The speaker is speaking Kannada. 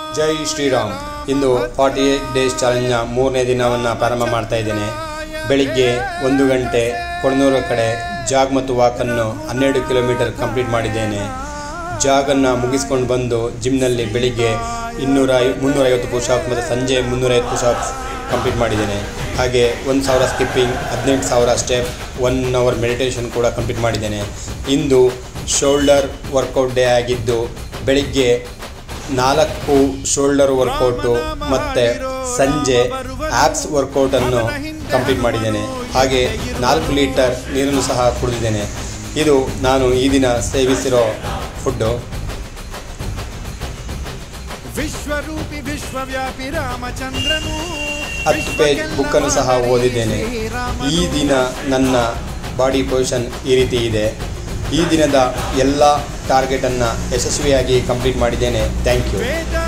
ಜೈ ಶ್ರೀರಾಮ್ ಇಂದು ಫಾರ್ಟಿ ಏಯ್ಟ್ ಡೇಸ್ ಚಾಲೆಂಜ್ನ ಮೂರನೇ ದಿನವನ್ನು ಪ್ರಾರಂಭ ಮಾಡ್ತಾ ಇದ್ದೇನೆ ಬೆಳಿಗ್ಗೆ ಒಂದು ಗಂಟೆ ಕೊಣನೂರು ಕಡೆ ಜಾಗ್ ಮತ್ತು ವಾಕನ್ನು ಹನ್ನೆರಡು ಕಿಲೋಮೀಟರ್ ಕಂಪ್ಲೀಟ್ ಮಾಡಿದ್ದೇನೆ ಜಾಗನ್ನು ಮುಗಿಸ್ಕೊಂಡು ಬಂದು ಜಿಮ್ನಲ್ಲಿ ಬೆಳಿಗ್ಗೆ ಇನ್ನೂರ ಐ ಮುನ್ನೂರೈವತ್ತು ಪುಷಾಪ್ ಮತ್ತು ಸಂಜೆ ಮುನ್ನೂರೈವತ್ತು ಪುಷಾಪ್ಸ್ ಕಂಪ್ಲೀಟ್ ಮಾಡಿದ್ದೇನೆ ಹಾಗೆ ಒಂದು ಸಾವಿರ ಸ್ಕಿಪ್ಪಿಂಗ್ ಹದಿನೆಂಟು ಸಾವಿರ ಸ್ಟೆಪ್ ಒನ್ ಅವರ್ ಮೆಡಿಟೇಷನ್ ಕೂಡ ಕಂಪ್ಲೀಟ್ ಮಾಡಿದ್ದೇನೆ ಇಂದು ಶೋಲ್ಡರ್ ವರ್ಕೌಟ್ ಡೇ ಆಗಿದ್ದು ಬೆಳಿಗ್ಗೆ ನಾಲ್ಕು ಶೋಲ್ಡರ್ ವರ್ಕೌಟು ಮತ್ತು ಸಂಜೆ ಆ್ಯಪ್ಸ್ ವರ್ಕೌಟನ್ನು ಕಂಪ್ಲೀಟ್ ಮಾಡಿದ್ದೇನೆ ಹಾಗೆ ನಾಲ್ಕು ಲೀಟರ್ ನೀರನ್ನು ಸಹ ಕುಡಿದಿದ್ದೇನೆ ಇದು ನಾನು ಈ ದಿನ ಸೇವಿಸಿರೋ ಫುಡ್ಡು ವಿಶ್ವರೂಪಿ ವಿಶ್ವವ್ಯಾಪಿ ರಾಮಚಂದ್ರನು ಹತ್ತು ಪೇಜ್ ಬುಕ್ಕನ್ನು ಸಹ ಓದಿದ್ದೇನೆ ಈ ದಿನ ನನ್ನ ಬಾಡಿ ಪೊಸಿಷನ್ ಈ ರೀತಿ ಇದೆ ಈ ದಿನದ ಎಲ್ಲ ಟಾರ್ಗೆಟನ್ನು ಯಶಸ್ವಿಯಾಗಿ ಕಂಪ್ಲೀಟ್ ಮಾಡಿದ್ದೇನೆ ಥ್ಯಾಂಕ್ ಯು ವೇದ